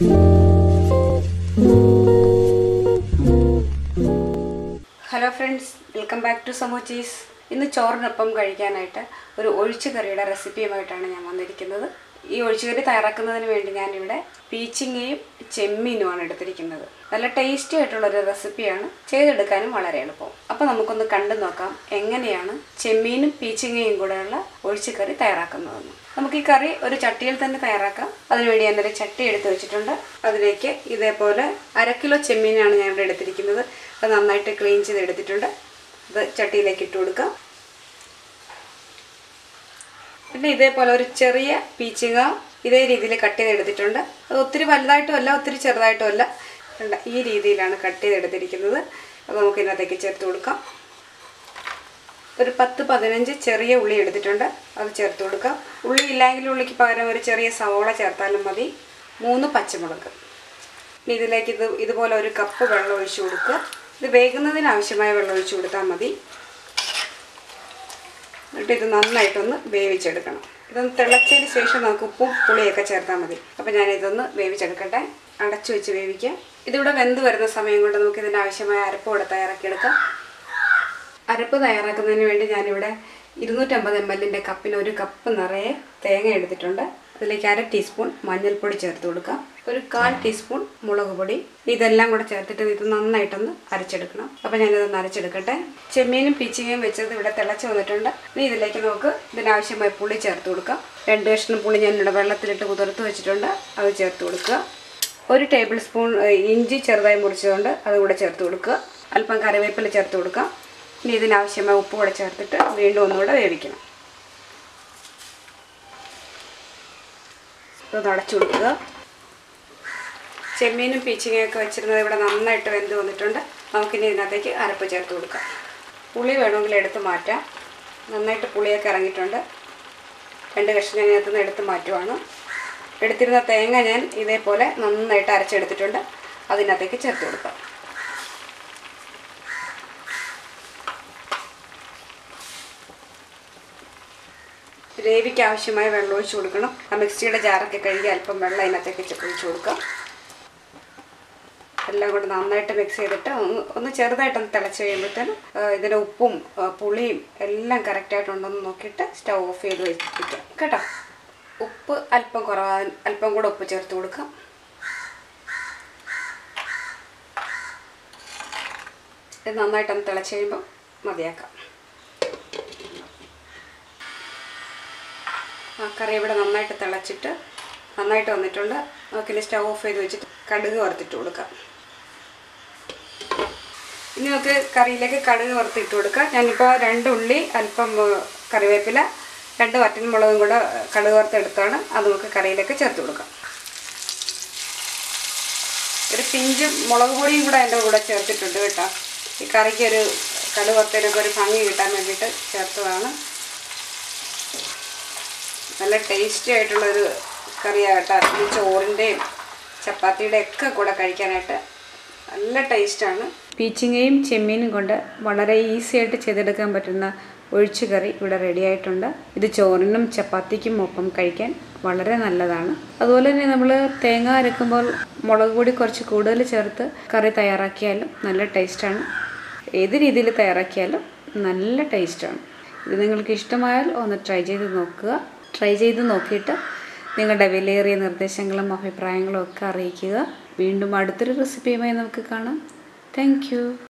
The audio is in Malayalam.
hello friends welcome back to സമോച്ചീസ് ഇന്ന് ചോറിനൊപ്പം കഴിക്കാനായിട്ട് ഒരു ഒഴിച്ചു കറിയുടെ റെസിപ്പിയുമായിട്ടാണ് ഞാൻ വന്നിരിക്കുന്നത് ഈ ഒഴിച്ചുകറി തയ്യാറാക്കുന്നതിന് വേണ്ടി ഞാനിവിടെ പീച്ചിങ്ങയും ചെമ്മീനുമാണ് എടുത്തിരിക്കുന്നത് നല്ല ടേസ്റ്റി ആയിട്ടുള്ള ഒരു റെസിപ്പിയാണ് ചെയ്തെടുക്കാനും വളരെ എളുപ്പം അപ്പോൾ നമുക്കൊന്ന് കണ്ടു നോക്കാം എങ്ങനെയാണ് ചെമ്മീനും പീച്ചിങ്ങയും കൂടെയുള്ള ഒഴിച്ചുകറി തയ്യാറാക്കുന്നതെന്ന് നമുക്ക് ഈ കറി ഒരു ചട്ടിയിൽ തന്നെ തയ്യാറാക്കാം അതിനുവേണ്ടി ഞാനൊരു ചട്ടി എടുത്ത് വെച്ചിട്ടുണ്ട് അതിലേക്ക് ഇതേപോലെ അര കിലോ ചെമ്മീനാണ് ഞാൻ ഇവിടെ എടുത്തിരിക്കുന്നത് അത് നന്നായിട്ട് ക്ലീൻ ചെയ്ത് എടുത്തിട്ടുണ്ട് അത് ചട്ടിയിലേക്ക് ഇട്ട് കൊടുക്കാം പിന്നെ ഇതേപോലെ ഒരു ചെറിയ പീച്ചിങ്ങ ഇതേ രീതിയിൽ കട്ട് ചെയ്തെടുത്തിട്ടുണ്ട് അത് ഒത്തിരി വലുതായിട്ടും അല്ല ഒത്തിരി ചെറുതായിട്ടും അല്ല കണ്ട ഈ രീതിയിലാണ് കട്ട് ചെയ്തെടുത്തിരിക്കുന്നത് അത് നമുക്ക് ഇതിനകത്തേക്ക് ചേർത്ത് കൊടുക്കാം ഒരു പത്ത് പതിനഞ്ച് ചെറിയ ഉള്ളി എടുത്തിട്ടുണ്ട് അത് ചേർത്ത് കൊടുക്കാം ഉള്ളി ഇല്ലെങ്കിൽ ഉള്ളിക്ക് പകരം ഒരു ചെറിയ സവോള ചേർത്താലും മതി മൂന്ന് പച്ചമുളക് ഇനി ഇതിലേക്ക് ഇത് ഇതുപോലെ ഒരു കപ്പ് വെള്ളം ഒഴിച്ചു കൊടുക്കുക ഇത് വേകുന്നതിന് ആവശ്യമായ വെള്ളം ഒഴിച്ചു കൊടുത്താൽ മതി എന്നിട്ട് ഇത് നന്നായിട്ടൊന്ന് വേവിച്ചെടുക്കണം ഇതൊന്ന് തിളച്ചതിന് ശേഷം നമുക്ക് ഉപ്പും പുളിയൊക്കെ ചേർത്താൽ മതി അപ്പോൾ ഞാൻ ഇതൊന്ന് വേവിച്ചെടുക്കട്ടെ അടച്ചു വെച്ച് വേവിക്കാം ഇതിവിടെ വെന്ത് വരുന്ന സമയം കൊണ്ട് നമുക്ക് ഇതിന് ആവശ്യമായ അരപ്പ് കൂടെ തയ്യാറാക്കിയെടുക്കാം അരപ്പ് തയ്യാറാക്കുന്നതിന് വേണ്ടി ഞാനിവിടെ ഇരുന്നൂറ്റമ്പത് എം എല്ലിൻ്റെ കപ്പിന് ഒരു കപ്പ് നിറയെ തേങ്ങ എടുത്തിട്ടുണ്ട് അതിലേക്ക് അര ടീസ്പൂൺ മഞ്ഞൾപ്പൊടി ചേർത്ത് കൊടുക്കാം ഒരു കാൽ ടീസ്പൂൺ മുളക് പൊടി ഇതെല്ലാം കൂടെ ചേർത്തിട്ട് ഇത് നന്നായിട്ടൊന്ന് അരച്ചെടുക്കണം അപ്പോൾ ഞാനിതൊന്ന് അരച്ചെടുക്കട്ടെ ചെമ്മീനും പീച്ചിങ്ങയും വെച്ചത് ഇവിടെ തിളച്ച് വന്നിട്ടുണ്ട് ഇനി ഇതിലേക്ക് നമുക്ക് ഇതിനാവശ്യമായ പുളി ചേർത്ത് കൊടുക്കാം രണ്ട് കഷ്ണം പുളി ഞാൻ ഇവിടെ വെള്ളത്തിലിട്ട് കുതിർത്ത് വെച്ചിട്ടുണ്ട് അത് ചേർത്ത് കൊടുക്കുക ഒരു ടേബിൾ സ്പൂൺ ഏഹ്, ഇഞ്ചി ചെറുതായി മുറിച്ചതുകൊണ്ട് അത് കൂടെ ചേർത്ത് കൊടുക്കുക അല്പം കറിവേപ്പില ചേർത്ത് കൊടുക്കാം ഇനി ഇതിനാവശ്യമായ ഉപ്പ് കൂടെ ചേർത്തിട്ട് വീണ്ടും ഒന്നുകൂടെ വേവിക്കണം ഇത് അടച്ചു കൊടുക്കുക ചെമ്മീനും പീച്ചിങ്ങയൊക്കെ വെച്ചിരുന്നത് ഇവിടെ നന്നായിട്ട് വെന്ത് വന്നിട്ടുണ്ട് നമുക്കിനി ഇതിനകത്തേക്ക് അരപ്പ് ചേർത്ത് കൊടുക്കാം പുളി വേണമെങ്കിൽ എടുത്ത് മാറ്റാം നന്നായിട്ട് പുളിയൊക്കെ ഇറങ്ങിയിട്ടുണ്ട് രണ്ട് കഷ്ണം ഞാൻ ഇതിനകത്ത് നിന്ന് എടുത്ത് മാറ്റുവാണ് എടുത്തിരുന്ന തേങ്ങ ഞാൻ ഇതേപോലെ നന്നായിട്ട് അരച്ചെടുത്തിട്ടുണ്ട് അതിനകത്തേക്ക് ചേർത്ത് കൊടുക്കാം ഗ്രേവിക്ക് ആവശ്യമായ വെള്ളം ഒഴിച്ച് കൊടുക്കണം ആ മിക്സിയുടെ ജാറൊക്കെ കഴുകി അല്പം വെള്ളം അതിനകത്തേക്ക് ഒഴിച്ച് കൊടുക്കാം എല്ലാം കൂടെ നന്നായിട്ട് മിക്സ് ചെയ്തിട്ട് ഒന്ന് ഒന്ന് ചെറുതായിട്ടൊന്ന് തിളച്ച് കഴിയുമ്പോഴത്തേനും ഇതിൻ്റെ ഉപ്പും ആ, പുളിയും എല്ലാം കറക്റ്റായിട്ടുണ്ടോന്ന് നോക്കിയിട്ട് സ്റ്റൗ ഓഫ് ചെയ്ത് വെച്ചിരിക്കാം കേട്ടോ ഉപ്പ് അല്പം കുറവാ അല്പം കൂടെ ഉപ്പ് ചേർത്ത് കൊടുക്കാം ഇത് നന്നായിട്ടൊന്ന് തിളച്ച് കഴിയുമ്പോൾ മതിയാക്കാം ആ കറി ഇവിടെ നന്നായിട്ട് തിളച്ചിട്ട് നന്നായിട്ട് വന്നിട്ടുണ്ട് നമുക്കിനി സ്റ്റവ് ഓഫ് ചെയ്ത് വെച്ചിട്ട് കടുക് വറുത്തിട്ട് കൊടുക്കാം ഇനി നമുക്ക് കറിയിലേക്ക് കടുക് വറുത്തിട്ട് കൊടുക്കാം ഞാനിപ്പോൾ രണ്ട് ഉള്ളി അല്പം ഏഹ്, കറിവേപ്പില രണ്ട് വറ്റൻ മുളകും കൂടെ ഏഹ്, കടുക് വറുത്തെടുത്താണ് അത് നമുക്ക് കറിയിലേക്ക് ചേർത്ത് കൊടുക്കാം ഒരു പിഞ്ച് മുളക് പൊടിയും കൂടെ അതിൻ്റെ കൂടെ ചേർത്തിട്ടുണ്ട് കേട്ടോ ഈ കറിക്ക് ഒരു കടുക് വറുത്തതിനൊക്കെ ഒരു ഭംഗി കിട്ടാൻ വേണ്ടിയിട്ട് ചേർത്തതാണ് നല്ല ടേസ്റ്റി ആയിട്ടുള്ളൊരു കറിയാണ് കേട്ടോ ഈ ചോറിൻ്റെയും ചപ്പാത്തിയുടെ ഒക്കെ കൂടെ കഴിക്കാനായിട്ട് നല്ല ടേസ്റ്റാണ് പീച്ചിങ്ങയും ചെമ്മീനും കൊണ്ട് വളരെ ഈസി ആയിട്ട് ചെയ്തെടുക്കാൻ പറ്റുന്ന ഒഴിച്ചു കറി ഇവിടെ റെഡി ആയിട്ടുണ്ട് ഇത് ചോറിനും ചപ്പാത്തിക്കും ഒപ്പം കഴിക്കാൻ വളരെ നല്ലതാണ് അതുപോലെ തന്നെ നമ്മൾ തേങ്ങ അരക്കുമ്പോൾ മുളക് പൊടി കുറച്ച് കൂടുതൽ ചേർത്ത് കറി തയ്യാറാക്കിയാലും നല്ല ടേസ്റ്റാണ് ഏത് രീതിയിൽ തയ്യാറാക്കിയാലും നല്ല ടേസ്റ്റാണ് ഇത് നിങ്ങൾക്ക് ഇഷ്ടമായാൽ ഒന്ന് ട്രൈ ചെയ്ത് നോക്കുക ട്രൈ ചെയ്ത് നോക്കിയിട്ട് നിങ്ങളുടെ വിലയേറിയ നിർദ്ദേശങ്ങളും അഭിപ്രായങ്ങളും ഒക്കെ അറിയിക്കുക വീണ്ടും അടുത്തൊരു റെസിപ്പിയുമായി നമുക്ക് കാണാം താങ്ക്